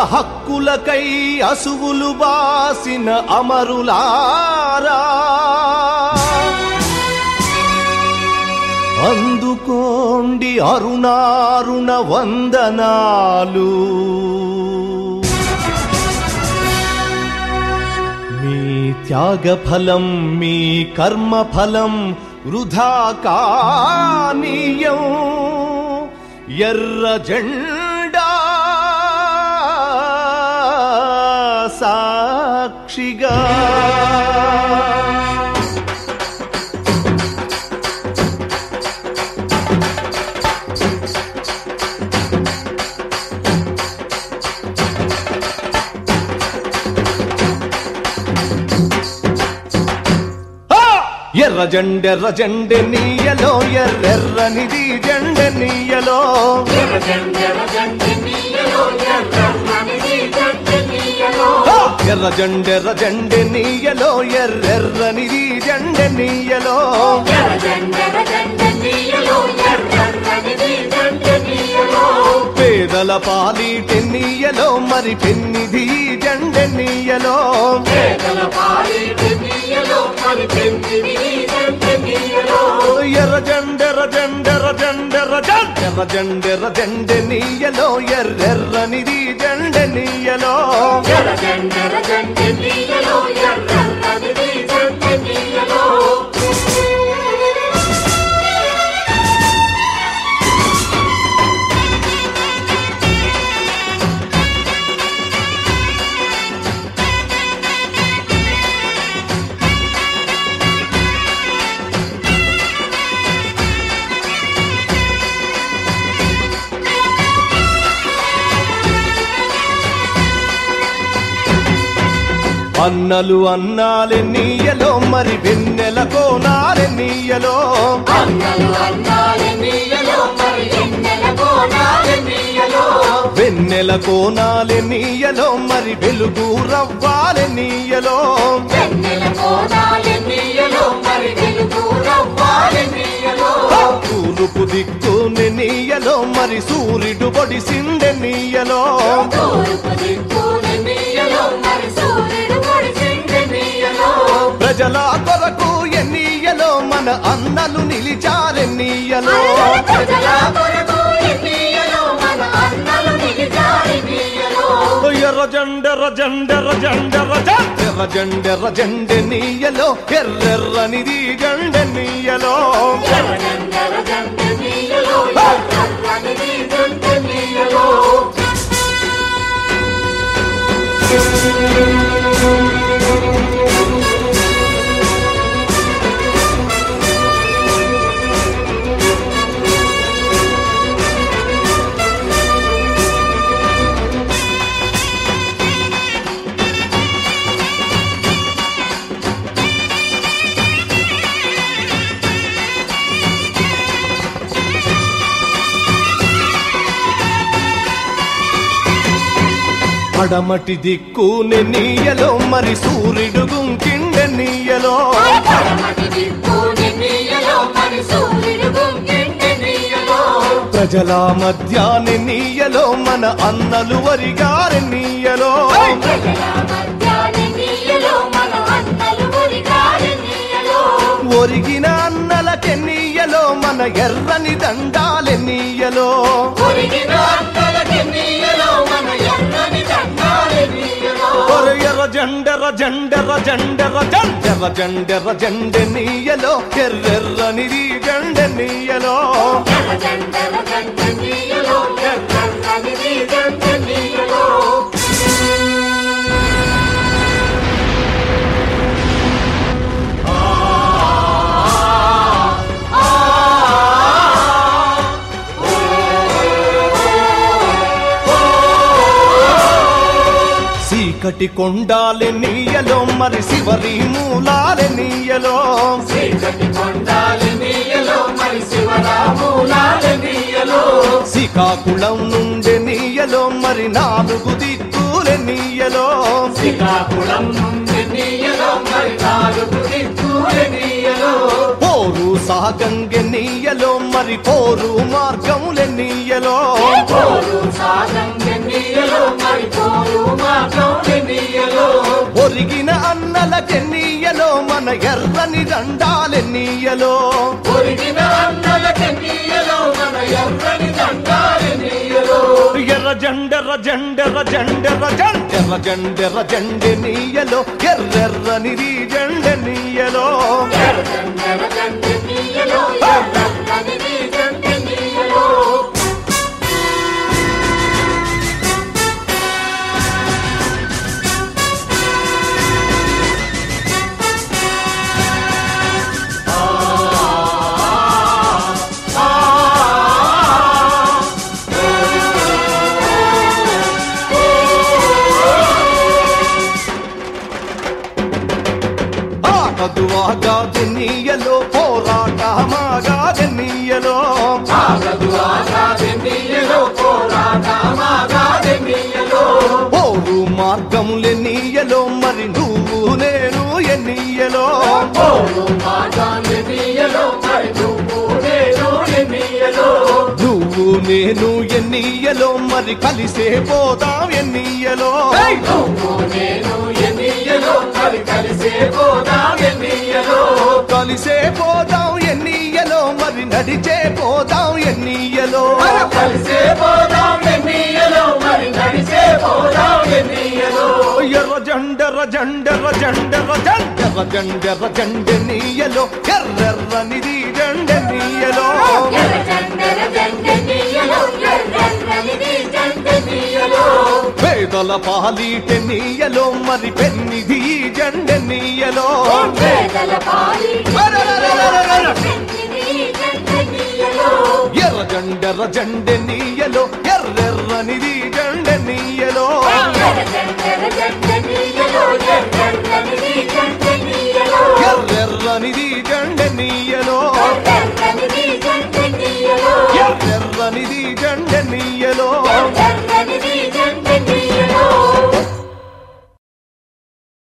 హక్కులకై అసువులు బాసిన అమరులారా అందుకోండి అరుణారుణ వందనాలు మీ త్యాగ ఫలం మీ కర్మ ఫలం వృధా కానీయం ఎర్ర జెండా సాక్షిగా ఆ! ఎర్ర జెండెర్ర జెండె నీయలో ఎర్రెర్రనిది జెండె నీయలో ఆ! ఎర్ర జెండెర్ర జెండె నీయలో ఎర్రెర్రనిది జెండె నీయలో పేదల పాలిటె నీయలో మరి పెన్నిది జెండె నీయలో ఎర్ర జెండెర్ర జెండెర్ర జెండెర్ర జెండెర్ర జెండెర్ర జెండె నీయలో ఎర్రెర్రనిది జెండె నీయలో అన్నలు అన్నాలే నీయలో మరి వెన్నెల కోనాలే నీయలో వెన్నెల కోనాలే నీయలో మరి వెలుగు రవ్వాలే నీయలో తూర్పు దిక్కుని నీయలో మరి సూర్యుడు పొడిసిండె నీయలో ప్రజల కొరకు ఎన్నీయలో మన అన్నలు నిలిచారె నీయలో ఎర్ర జెండెర్ర జెండెర్ర జెండెర్ర జెండెర్ర జెండెర్ర జెండె నీయలో ఎర్రెర్రనిది జెండె నీయలో పడమటి దిక్కుని నీయలో మరి సూర్యుడు గుంకిండె నీయలో ప్రజల మధ్యాని నీయలో మన అన్నలు వరిగారి నీయలో ఒరిగిన అన్నలకె నీయలో మన ఎర్రని దండాలె నీయలో ఒరే ఎర్ర జెండెర్ర జెండెర్ర జెండెర్ర జెండెర్ర జెండెర్ర జెండె నీయలో ఎర్రెర్రనిది జెండె నీయలో చీకటి కొండాలె నీయలో మరి శివరి మూలాలె నీయలో శ్రీకాకుళం నుండి నీయలో మరి నాలుగు దిక్కులె నీయలో శ్రీకాకుళం నుండి నీయలో మరి నాలుగు దిక్కుల నీయలో ఓ పోరు సాగంగెన్నీయలో మరి పోరు మార్గములెన్నీయలో పోరు సాగంగెన్నీయలో మరి పోరు మార్గంగెన్నీయలో ఒరిగిన అన్నలకెన్నీయలో మన ఎర్రని దండాలెన్నీయలో ఒరిగిన అన్నలకెన్నీయలో మన ఎర్రని దండాలెన్నీయలో ఎర్ర జండెర్ర జండెర్ర జండెర్ర జండెర్ర జండెర్ర జండెనీయలో ఎర్రెర్రనిది జండెనీయలో ఎర్రగంగెన్నీయలో ఎర్రనిది గంగెన్నీయలో ఆటదువాగా జెన్నీయలో పోరాటమాగా జెన్నీయలో ఆగదు ఆగాదెన్నీయలో పోరాటమాగాదెన్నీయలో పోరు మార్గములెన్నీయలో మరి నువ్వు నేను ఎన్నీయలో పోరు మాగాదెన్నీయలో మరి నువ్వు నేను ఎన్నీయలో నువ్వు నేను ఎన్నీయలో మరి కలిసే పోదాం ఎన్నీయలో నువ్వు నేను ఎన్నీయలో మరి కలిసే పోదాం ఎన్నీయలో కలిసే పోదాం ఎన్నీయలో మరి నడిచే పోదాం ఎన్నీయలో కలిసే పోదాం ఎన్నీయలో మరి నడిచే పోదాం ఎన్నీయలో ఎర్ర జండెర్ర జండెర్ర జండెర్ర జండెర్ర జండెర్ర జండెనీయలో ఎర్రెర్రనిది జండెనీయలో ఎర్రజెండెల జెండెన్నీయలో ఎర్రనిది జెండెన్నీయలో పేదల పాలీటెనీయలో మరి పెన్నిది జండెనీయలో పేదల పాలి అరెరెరెరెరెరె. జెండెన్నీయలో ఎర్ర జండెర్ర జండెనీయలో ఎర్రెర్రనిది జండెనీయలో ఎర్రజెండెల జెండెన్నీయలో ఎర్రనిది జెండెన్నీయలో ఎర్రెర్రనిది జండెనీయలో ఎర్రనిది జెండెన్నీయలో ఎర్రెర్రనిది జండెనీయలో ఎర్రనిది జెండెన్నీయలో